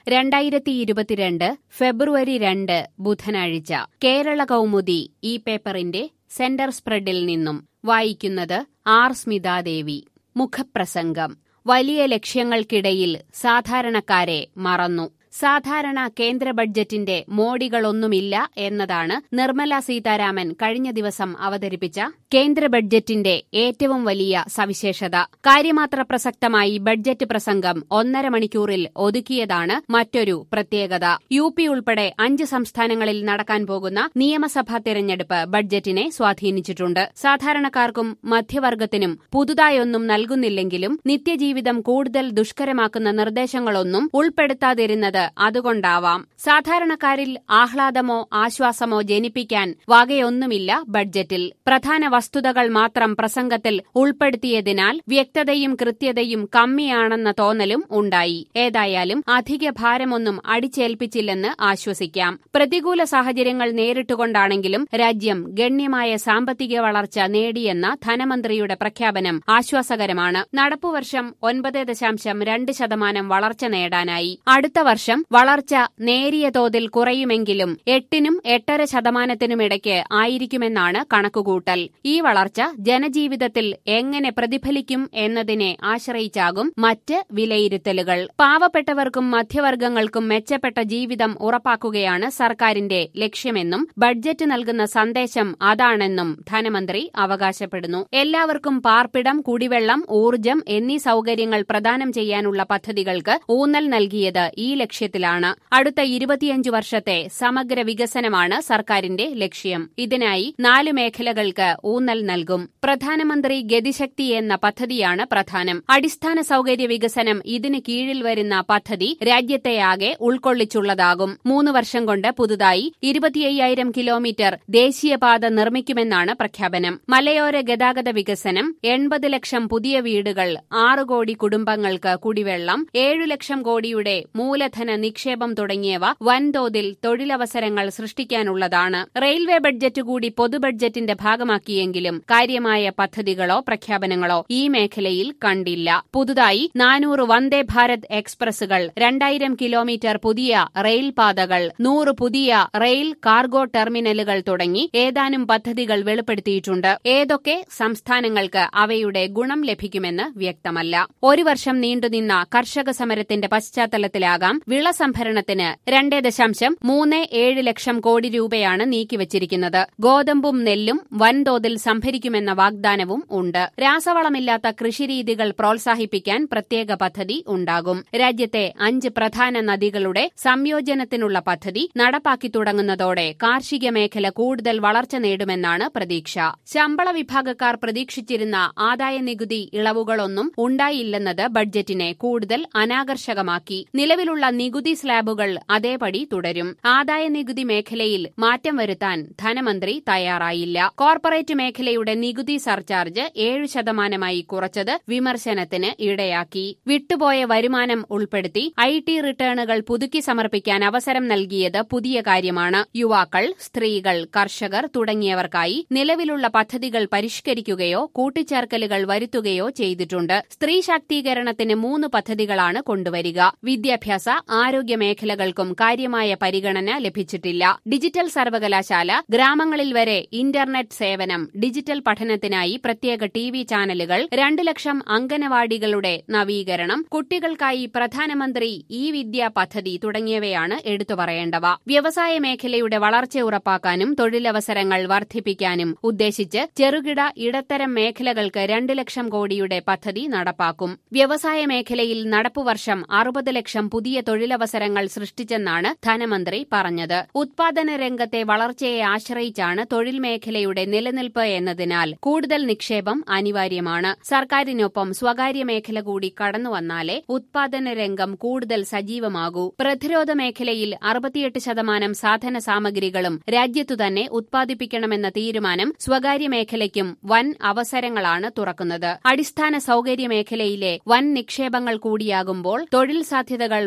രണ്ടായിരത്തി ഇരുപത്തിരണ്ട് ഫെബ്രുവരി രണ്ട് ബുധനാഴ്ച കേരള കൗമുദി ഈ പേപ്പറിന്റെ സെന്റർ സ്പ്രെഡിൽ നിന്നും വായിക്കുന്നത് ആർ സ്മിതാദേവി മുഖപ്രസംഗം വലിയ ലക്ഷ്യങ്ങൾക്കിടയിൽ സാധാരണക്കാരെ മറന്നു സാധാരണ കേന്ദ്ര ബഡ്ജറ്റിന്റെ മോടികളൊന്നുമില്ല എന്നതാണ് നിർമ്മല സീതാരാമൻ കഴിഞ്ഞ ദിവസം അവതരിപ്പിച്ച കേന്ദ്ര ബഡ്ജറ്റിന്റെ ഏറ്റവും വലിയ സവിശേഷത കാര്യമാത്ര പ്രസക്തമായി ബഡ്ജറ്റ് പ്രസംഗം ഒന്നര മണിക്കൂറിൽ ഒതുക്കിയതാണ് മറ്റൊരു പ്രത്യേകത യു പി ഉൾപ്പെടെ അഞ്ച് സംസ്ഥാനങ്ങളിൽ നടക്കാൻ പോകുന്ന നിയമസഭാ തെരഞ്ഞെടുപ്പ് ബഡ്ജറ്റിനെ സ്വാധീനിച്ചിട്ടുണ്ട് സാധാരണക്കാർക്കും മധ്യവർഗത്തിനും പുതുതായൊന്നും നൽകുന്നില്ലെങ്കിലും നിത്യജീവിതം കൂടുതൽ ദുഷ്കരമാക്കുന്ന നിർദ്ദേശങ്ങളൊന്നും ഉൾപ്പെടുത്താതിരുന്നത് അതുകൊണ്ടാവാം സാധാരണക്കാരിൽ ആഹ്ലാദമോ ആശ്വാസമോ ജനിപ്പിക്കാൻ വകയൊന്നുമില്ല ബഡ്ജറ്റിൽ പ്രധാന വസ്തുതകൾ മാത്രം പ്രസംഗത്തിൽ ഉൾപ്പെടുത്തിയതിനാൽ വ്യക്തതയും കൃത്യതയും കമ്മിയാണെന്ന തോന്നലും ഉണ്ടായി ഏതായാലും അധിക ഭാരമൊന്നും അടിച്ചേൽപ്പിച്ചില്ലെന്ന് ആശ്വസിക്കാം പ്രതികൂല സാഹചര്യങ്ങൾ നേരിട്ടുകൊണ്ടാണെങ്കിലും രാജ്യം ഗണ്യമായ സാമ്പത്തിക വളർച്ച നേടിയെന്ന ധനമന്ത്രിയുടെ പ്രഖ്യാപനം ആശ്വാസകരമാണ് നടപ്പുവർഷം ഒൻപത് ദശാംശം രണ്ട് ശതമാനം വളർച്ച നേടാനായി അടുത്ത വർഷം വളർച്ച നേരിയ തോതിൽ കുറയുമെങ്കിലും എട്ടിനും എട്ടര ശതമാനത്തിനുമിടയ്ക്ക് ആയിരിക്കുമെന്നാണ് കണക്കുകൂട്ടൽ ഈ വളർച്ച ജനജീവിതത്തിൽ എങ്ങനെ പ്രതിഫലിക്കും എന്നതിനെ ആശ്രയിച്ചാകും മറ്റ് വിലയിരുത്തലുകൾ പാവപ്പെട്ടവർക്കും മധ്യവർഗങ്ങൾക്കും മെച്ചപ്പെട്ട ജീവിതം ഉറപ്പാക്കുകയാണ് സർക്കാരിന്റെ ലക്ഷ്യമെന്നും ബഡ്ജറ്റ് നൽകുന്ന സന്ദേശം അതാണെന്നും ധനമന്ത്രി അവകാശപ്പെടുന്നു എല്ലാവർക്കും പാർപ്പിടം കുടിവെള്ളം ഊർജ്ജം എന്നീ സൌകര്യങ്ങൾ പ്രദാനം ചെയ്യാനുള്ള പദ്ധതികൾക്ക് ഊന്നൽ നൽകിയത് ഈ ലക്ഷ്യത്തിലാണ് അടുത്ത ഇരുപത്തിയഞ്ചു വർഷത്തെ സമഗ്ര വികസനമാണ് സർക്കാരിന്റെ ലക്ഷ്യം ഇതിനായി നാല് മേഖലകൾക്ക് ഊന്നൽ നൽകും പ്രധാനമന്ത്രി ഗതിശക്തി എന്ന പദ്ധതിയാണ് പ്രധാനം അടിസ്ഥാന സൌകര്യ വികസനം ഇതിന് കീഴിൽ വരുന്ന പദ്ധതി രാജ്യത്തെയാകെ ഉൾക്കൊള്ളിച്ചുള്ളതാകും മൂന്ന് വർഷം കൊണ്ട് പുതുതായി ഇരുപത്തിയ്യായിരം കിലോമീറ്റർ ദേശീയപാത നിർമ്മിക്കുമെന്നാണ് പ്രഖ്യാപനം മലയോര ഗതാഗത വികസനം എൺപത് ലക്ഷം പുതിയ വീടുകൾ ആറ് കോടി കുടുംബങ്ങൾക്ക് കുടിവെള്ളം ഏഴു ലക്ഷം കോടിയുടെ മൂലധന നിക്ഷേപം തുടങ്ങിയവ വൻതോതിൽ തൊഴിലവസരങ്ങൾ സൃഷ്ടിക്കാനുള്ളതാണ് റെയിൽവേ ബഡ്ജറ്റ് കൂടി പൊതുബഡ്ജറ്റിന്റെ ഭാഗമാക്കിയെങ്കിലും കാര്യമായ പദ്ധതികളോ പ്രഖ്യാപനങ്ങളോ ഈ മേഖലയിൽ കണ്ടില്ല പുതുതായി നാനൂറ് വന്ദേ ഭാരത് എക്സ്പ്രസുകൾ രണ്ടായിരം കിലോമീറ്റർ പുതിയ റെയിൽ പാതകൾ നൂറ് പുതിയ റെയിൽ കാർഗോ ടെർമിനലുകൾ തുടങ്ങി ഏതാനും പദ്ധതികൾ വെളിപ്പെടുത്തിയിട്ടുണ്ട് ഏതൊക്കെ സംസ്ഥാനങ്ങൾക്ക് അവയുടെ ഗുണം ലഭിക്കുമെന്ന് വ്യക്തമല്ല ഒരു വർഷം നീണ്ടുനിന്ന കർഷക സമരത്തിന്റെ പശ്ചാത്തലത്തിലാകാം വിള സംഭരണത്തിന് രണ്ട് ദശാംശം മൂന്ന് ഏഴ് ലക്ഷം കോടി രൂപയാണ് നീക്കിവച്ചിരിക്കുന്നത് ഗോതമ്പും നെല്ലും വൻതോതിൽ സംഭരിക്കുമെന്ന വാഗ്ദാനവും ഉണ്ട് രാസവളമില്ലാത്ത കൃഷിരീതികൾ പ്രോത്സാഹിപ്പിക്കാൻ പ്രത്യേക പദ്ധതി ഉണ്ടാകും രാജ്യത്തെ അഞ്ച് പ്രധാന നദികളുടെ സംയോജനത്തിനുള്ള പദ്ധതി നടപ്പാക്കി തുടങ്ങുന്നതോടെ കാർഷിക മേഖല കൂടുതൽ വളർച്ച നേടുമെന്നാണ് പ്രതീക്ഷ ശമ്പള വിഭാഗക്കാർ പ്രതീക്ഷിച്ചിരുന്ന ആദായ നികുതി ഇളവുകളൊന്നും ഉണ്ടായില്ലെന്നത് ബഡ്ജറ്റിനെ കൂടുതൽ അനാകർഷകമാക്കി നിലവിലുള്ള നികുതി സ്ലാബുകൾ അതേപടി തുടരും ആദായ നികുതി മേഖലയിൽ മാറ്റം വരുത്താൻ ധനമന്ത്രി തയ്യാറായില്ല കോർപ്പറേറ്റ് മേഖലയുടെ നികുതി സർചാർജ് ഏഴ് ശതമാനമായി കുറച്ചത് വിമർശനത്തിന് ഇടയാക്കി വിട്ടുപോയ വരുമാനം ഉൾപ്പെടുത്തി ഐ ടി റിട്ടേണുകൾ പുതുക്കി സമർപ്പിക്കാൻ അവസരം നൽകിയത് പുതിയ കാര്യമാണ് യുവാക്കൾ സ്ത്രീകൾ കർഷകർ തുടങ്ങിയവർക്കായി നിലവിലുള്ള പദ്ധതികൾ പരിഷ്കരിക്കുകയോ കൂട്ടിച്ചേർക്കലുകൾ വരുത്തുകയോ ചെയ്തിട്ടുണ്ട് സ്ത്രീ ശാക്തീകരണത്തിന് മൂന്ന് പദ്ധതികളാണ് കൊണ്ടുവരിക വിദ്യാഭ്യാസ ആരോഗ്യ മേഖലകൾക്കും കാര്യമായ പരിഗണന ലഭിച്ചിട്ടില്ല ഡിജിറ്റൽ സർവകലാശാല ഗ്രാമങ്ങളിൽ വരെ ഇന്റർനെറ്റ് സേവനം ഡിജിറ്റൽ പഠനത്തിനായി പ്രത്യേക ടി വി ചാനലുകൾ രണ്ടു ലക്ഷം അംഗനവാടികളുടെ നവീകരണം കുട്ടികൾക്കായി പ്രധാനമന്ത്രി ഇ വിദ്യ പദ്ധതി തുടങ്ങിയവയാണ് എടുത്തു പറയേണ്ടവ വ്യവസായ മേഖലയുടെ വളർച്ച ഉറപ്പാക്കാനും തൊഴിലവസരങ്ങൾ വർദ്ധിപ്പിക്കാനും ഉദ്ദേശിച്ച് ചെറുകിട ഇടത്തരം മേഖലകൾക്ക് രണ്ട് ലക്ഷം കോടിയുടെ പദ്ധതി നടപ്പാക്കും വ്യവസായ മേഖലയിൽ നടപ്പുവർഷം അറുപത് ലക്ഷം പുതിയ തൊഴിലവസരങ്ങൾ സൃഷ്ടിച്ചെന്നാണ് ധനമന്ത്രി പറഞ്ഞത് ഉത്പാദന രംഗത്തെ വളർച്ചയെ ആശ്രയിച്ചാണ് തൊഴിൽ മേഖലയുടെ നിലനിൽപ്പ് എന്നതിനാൽ കൂടുതൽ നിക്ഷേപം അനിവാര്യമാണ് സർക്കാരിനൊപ്പം സ്വകാര്യ മേഖല കൂടി കടന്നുവന്നാലേ ഉത്പാദന രംഗം കൂടുതൽ സജീവമാകൂ പ്രതിരോധ മേഖലയിൽ അറുപത്തിയെട്ട് ശതമാനം സാധന സാമഗ്രികളും രാജ്യത്തു തന്നെ ഉത്പാദിപ്പിക്കണമെന്ന തീരുമാനം സ്വകാര്യ മേഖലയ്ക്കും വൻ അവസരങ്ങളാണ് തുറക്കുന്നത് അടിസ്ഥാന സൌകര്യ മേഖലയിലെ വൻ നിക്ഷേപങ്ങൾ കൂടിയാകുമ്പോൾ തൊഴിൽ സാധ്യതകൾ വൻതോതിൽ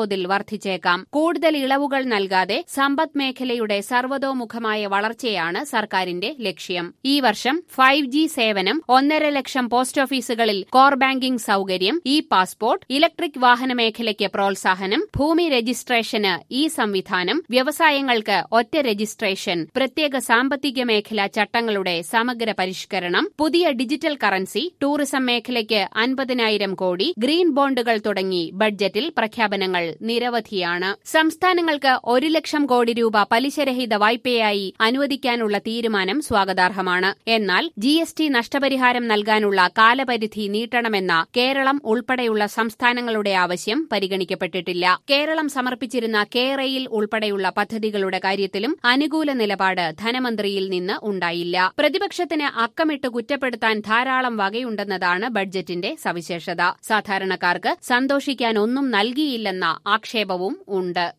തോതിൽ വർദ്ധിച്ചേക്കാം കൂടുതൽ ഇളവുകൾ നൽകാതെ സമ്പദ് മേഖലയുടെ സർവതോമുഖമായ വളർച്ചയാണ് സർക്കാരിന്റെ ലക്ഷ്യം ഈ വർഷം ഫൈവ് ജി സേവനം ഒന്നര ലക്ഷം പോസ്റ്റ് ഓഫീസുകളിൽ കോർ ബാങ്കിംഗ് സൌകര്യം ഇ പാസ്പോർട്ട് ഇലക്ട്രിക് വാഹന മേഖലയ്ക്ക് പ്രോത്സാഹനം ഭൂമി രജിസ്ട്രേഷന് ഈ സംവിധാനം വ്യവസായങ്ങൾക്ക് ഒറ്റ രജിസ്ട്രേഷൻ പ്രത്യേക സാമ്പത്തിക മേഖലാ ചട്ടങ്ങളുടെ സമഗ്ര പരിഷ്കരണം പുതിയ ഡിജിറ്റൽ കറൻസി ടൂറിസം മേഖലയ്ക്ക് അൻപതിനായിരം കോടി ഗ്രീൻ ബോണ്ടുകൾ തുടങ്ങി ബഡ്ജറ്റിൽ പ്രഖ്യാപനങ്ങൾ നിരവധിയാണ് സംസ്ഥാനങ്ങൾക്ക് ഒരു ലക്ഷം കോടി രൂപ പലിശരഹിത വായ്പയായി അനുവദിക്കാനുള്ള തീരുമാനം സ്വാഗതാർഹമാണ് എന്നാൽ ജി എസ് ടി നഷ്ടപരിഹാരം നൽകാനുള്ള കാലപരിധി നീട്ടണമെന്ന കേരളം ഉൾപ്പെടെയുള്ള സംസ്ഥാനങ്ങളുടെ ആവശ്യം പരിഗണിക്കപ്പെട്ടിട്ടില്ല കേരളം സമർപ്പിച്ചിരുന്ന കേരയിൽ ഉൾപ്പെടെയുള്ള പദ്ധതികളുടെ കാര്യത്തിലും അനുകൂല നിലപാട് ധനമന്ത്രിയിൽ നിന്ന് ഉണ്ടായില്ല പ്രതിപക്ഷത്തിന് അക്കമിട്ട് കുറ്റപ്പെടുത്താൻ ധാരാളം വകയുണ്ടെന്നതാണ് ബഡ്ജറ്റിന്റെ സവിശേഷത സാധാരണക്കാർക്ക് സന്തോഷിക്കാൻ ഒന്നും നൽകിയില്ലെന്ന ആക്ഷേപവും ഉണ്ട്